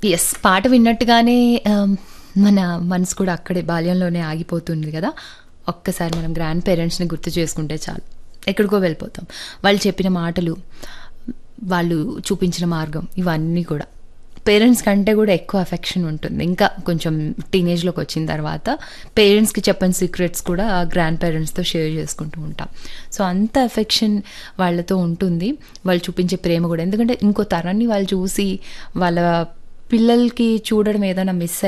Yes. పాట విన్నట్టుగానే ఆహ్, మన మనసు కూడా అక్కడే బాల్యంలోనే ఆగిపోతుంది గదా! ఒక్కసారి మనం గ్రాండ్ పేరెంట్స్‌ని గుర్తు చేసుకుంటే చాలు. ఎక్కడికో వెళ్ళిపోతాం. వాళ్ళు చెప్పిన మాటలు, వాళ్ళు చూపించిన మార్గం ఇవన్నీ కూడా. పేరెంట్స్ కంటే కూడా ఎక్కువ అఫెక్షన్ ఉంటుంది. ఇంకా కొంచెం టీనేజ్‌లోకి వచ్చిన తర్వాత పేరెంట్స్‌కి చెప్పని సీక్రెట్స్ కూడా గ్రాండ్ పేరెంట్స్‌తో షేర్ చేసుకుంటూ ఉంటాం. సో, అంత అఫెక్షన్ వాళ్ళతో ఉంటుంది. వాళ్ళు చూపించే ప్రేమ కూడా. ఎందుకంటే ఇంకో తరాన్ని వాళ్ళు చూసి వాళ్ళ పిల్లలకి చూడడం ఏదైనా మిస్